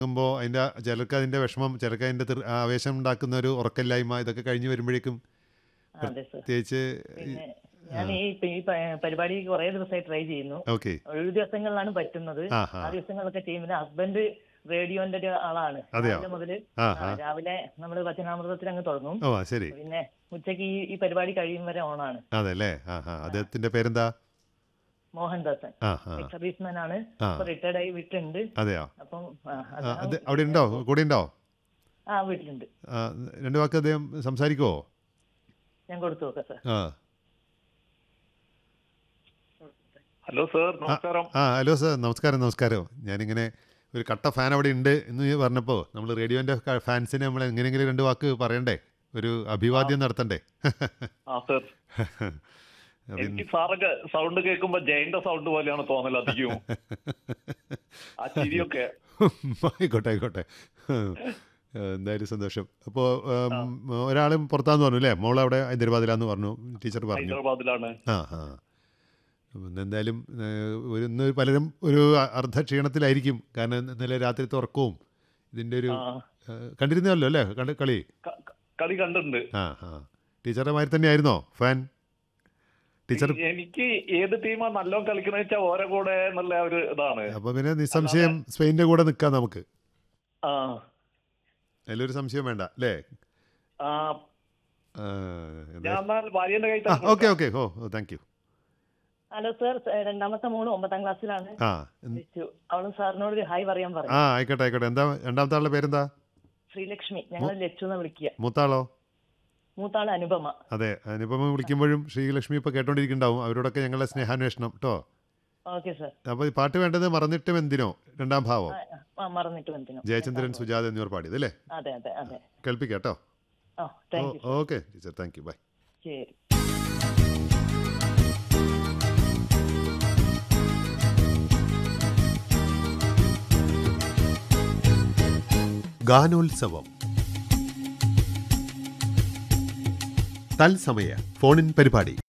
ുമ്പോൾ അതിൻ്റെ ചിലർക്ക് അതിൻ്റെ വിഷമം ചിലർക്ക് അതിൻ്റെ തിർ- ആവേശം ഉണ്ടാക്കുന്ന ഒരു ഉറക്കല്ലായ്മ ഇതൊക്കെ കഴിഞ്ഞ് വരുമ്പോഴേക്കും അതെ സർ പ്രത്യേകിച്ച് പിന്നെ ഞാൻ ഈ ഇപ്പൊ ഈ പ- പരിപാടി കുറെ ദിവസമായി ട്രൈ ചെയ്യുന്നു ഓക്കെ ഒഴിവ് ദിവസങ്ങളിലാണ് പറ്റുന്നത് ആ ആ ആ ദിവസങ്ങളൊക്കെ ചെയ്യുമ്പോൾ ഹസ്ബൻഡ് റേഡിയോന്റെ ഒരു ആളാണ് അതെയോ? രാവിലെ മുതല് ആ ആ, ആ രാവിലെ നമ്മൾ വചനാമൃതത്തിൽ അങ്ങ് തുടങ്ങും ഓ ആ, ശരി പിന്നെ ഉച്ചയ്ക്ക് ഈ ഈ പരിപാടി കഴിയും വരെ ഓണാണ് അതെ അല്ലേ ആ ആ അദ്ദേഹത്തിൻ്റെ പേരെന്താ മോഹൻദാസൻ ആ ആ സർവീസ്മാൻ ആണ് ആ. ഇപ്പൊ റിട്ടയർഡ് ആയി വീട്ടിലുണ്ട് അതെയോ അപ്പം ആ, ആ, അദ്ദേഹം- അത് അവിടെ ഉണ്ടോ കൂടെ ഉണ്ടോ ആ വീട്ടിലുണ്ട് ആ, രണ്ട് വാക്ക് അദ്ദേഹം സംസാരിക്കുമോ ഞാൻ കൊടുത്തു നോക്കാം സർ ആ ഹലോ സാർ നമസ്കാരം ആ ഹലോ സാർ നമസ്കാരം നമസ്കാരം ഞാനിങ്ങനെ ഒരു കട്ട ഫാൻ അവിടെ ഉണ്ട് എന്ന് പറഞ്ഞപ്പോൾ നമ്മൾ റേഡിയോൻ്റെ ഫാൻസിനെ നമ്മൾ എങ്ങനെയെങ്കിലും രണ്ട് വാക്ക് പറയണ്ടേ ഒരു അഭിവാദ്യം നടത്തണ്ടേ ആ സാർ അതിന് എനിക്ക് സാറൊക്കെ സൗണ്ട് കേൾക്കുമ്പോ ജയന്റെ സൗണ്ട് പോലെയാണ് തോന്നൽ അധികവും ആ ചിരിയൊക്കെ ആയിക്കോട്ടെ ആയിക്കോട്ടെ എന്തായാലും സന്തോഷം അപ്പോൾ ഒരാളും പുറത്താന്ന് പറഞ്ഞു അല്ലേ മോളവിടെ ഹൈദരാബാദിലാന്ന് പറഞ്ഞു ടീച്ചർ പറഞ്ഞു ഹൈദരാബാദിലാണ് ആ ആ അപ്പം ഇന്ന് എന്തായാലും ഏഹ്, ഒരു ഇന്ന് പലരും ഒരു അർദ്ധ ക്ഷീണത്തിലായിരിക്കും കാരണം ഇന്നലെ രാത്രിത്തെ ഉറക്കവും ഇതിൻ്റെ ഒരു ആ ഏഹ്, കണ്ടിരുന്നല്ലോ അല്ലേ കണ്ട് കളി ക- ക- കളി കണ്ടിട്ടുണ്ട് ആ ആ ടീച്ചറുടെ മാതിരി തന്നെയായിരുന്നോ ഫാൻ ടീച്ചർ എനിക്ക് ഏത് ടീമാ നല്ലോണം കളിക്കുന്ന വെച്ചാൽ ഓരോ കൂടെ നല്ല ഒരു ഇതാണ് അപ്പോൾ പിന്നെ നിസ്സംശയം സ്പെയിൻ്റെ കൂടെ നിൽക്കാം നമുക്ക് ആ അതിലൊരു സംശയം വേണ്ട അല്ലേ ആ ആ, എന്താ- ഞാൻ എന്നാൽ ഭാര്യന്റെ കൈ ആ okay okay oh thank you hello sir രണ്ടാമത്തെ മോള് ഒമ്പതാം ക്ലാസ്സിലാണ് ആ എന്ത്- വിളിച്ചു അവളും സാറിനോട് ഒരു ഹായ് പറയാൻ ആ പറഞ്ഞു ആയിക്കോട്ടെ ആയിക്കോട്ടെ എന്താ രണ്ടാമത്തെ ആളുടെ പേരെന്താ ശ്രീലക്ഷ്മി ഞങ്ങൾ ലച്ചു എന്ന് വിളിക്കുക മൂത്താളോ മൂത്താള് അനുപമ അതെ അനുപമ വിളിക്കുമ്പോഴും ശ്രീലക്ഷ്മി ഇപ്പോൾ കേട്ടോണ്ടിരിക്കുന്നുണ്ടാവും അവരോടൊക്കെ ഞങ്ങളുടെ സ്നേഹാന്വേഷണം കേട്ടോ ഓക്കെ സർ അപ്പോൾ ഈ പാട്ട് വേണ്ടത് മറന്നിട്ടും എന്തിനോ രണ്ടാം ഭാവം ആ മറന്നിട്ട് എന്തിനോ ജയചന്ദ്രൻ സുജാത എന്നിവർ പാടിയത് അല്ലേ അതെ അതെ അതെ കേൾപ്പിക്കാം കേട്ടോ ആ thank you okay teacher thank you bye ശരി ഗാനോത്സവം തത്സമയ ഫോണിൻ പരിപാടി